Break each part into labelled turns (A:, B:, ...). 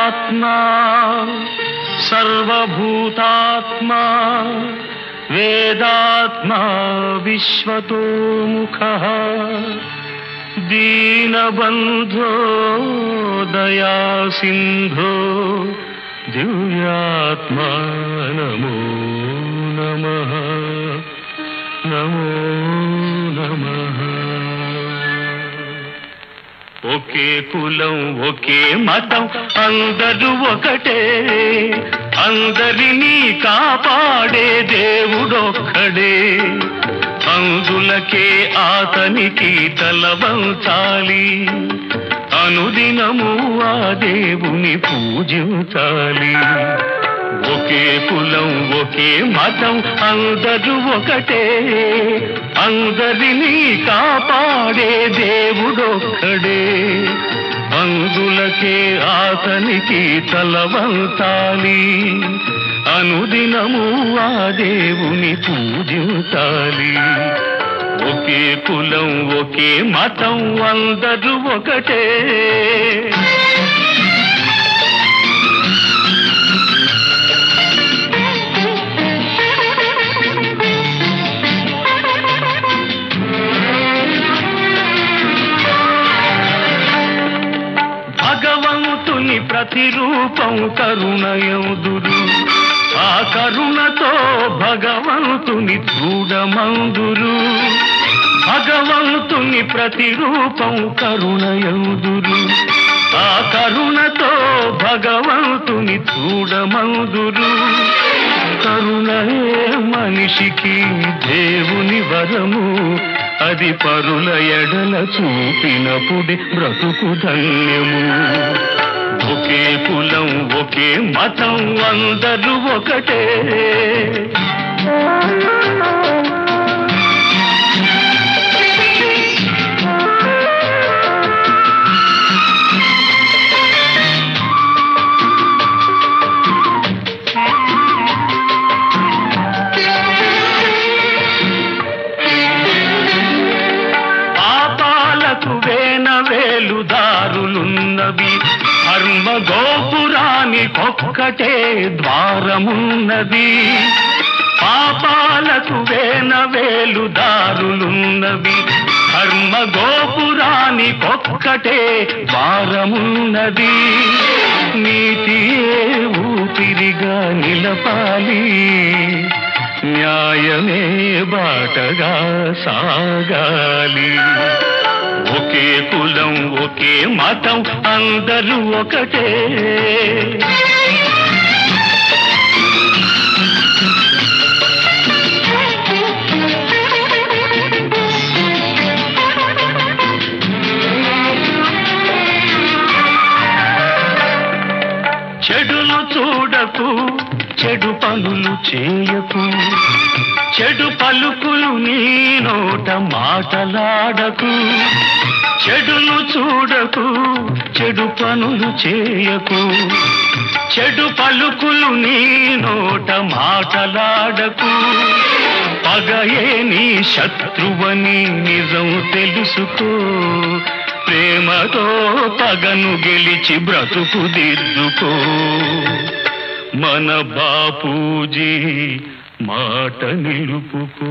A: సర్వాత్మా సర్వభూతాత్మా వేదాత్మా విశ్వతోముఖ దీనబంధో దయా సింధో దివ్యాత్మా నమో నమః నమో నమః ఒకే కులం ఒకే మతం అందరూ ఒకటే అందరినీ కాపాడే దేవుడొక్కడే అందులకే ఆతనికి తలవంచాలి అనుదినము ఆ దేవుని పూజించాలి ఒకే కులం ఒకే మతం అందరూ ఒకటే అందరినీ కాపాడే దేవుడొక్కడే అందులకే ఆతనికి తలవంతాలి అనుదినము ఆ దేవుని పూజించాలి ఒకే కులం ఒకే మతం అందరూ ఒకటే భగవంతుని ప్రతిరూపం కరుణయందురు ఆ కరుణతో భగవంతుని చూడమందురు భగవంతుని ప్రతిరూపం కరుణయందురు ఆ కరుణతో భగవంతుని చూడమందురు కరుణయే మనిషికి దేవుని వరము అది పరుల ఎడల చూపినప్పుడే బ్రతుకు ధన్యము ఒకే కులం ఒకే మతం అందరూ ఒకటే పాపాలకు వేన వేలు దారులున్నవి కర్మ గోపురానికొక్కటే ద్వారమున్నది పాపాలకు వేన వేలు దారులున్నవి కర్మ గోపురానికొక్కటే ద్వారమున్నది నీతియే ఊపిరిగా నిలపాలి న్యాయమే బాటగా సాగాలి ఒకే కులం ఒకే మతం అందరూ ఒకటే చెడును చూడకు చెడు పనులు చేయకు చెడు పలుకులు నీ నోట మాటలాడకు చెడును చూడకు చెడు పనులు చేయకు చెడు పలుకులు నీ నోట మాటలాడకు పగయే నీ శత్రువని నిజం తెలుసుకో ప్రేమతో పగను గెలిచి బ్రతుకు దిద్దుకో మన బాపూజీ మాట నిలుపుకో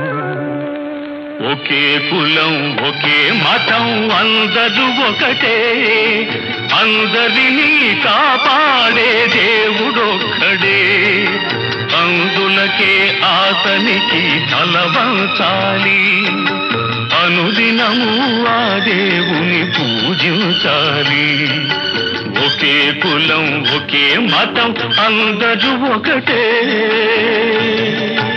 A: ఒకే కులం ఒకే మతం అందరూ ఒకటే అందరినీ కాపాడే దేవుడొక్కడే అందులకే ఆతనికి తలవంచాలి అనుదినము ఆ దేవుని పూజించాలి ఒకే కులం ఒకే మతం అందరూ ఒకటే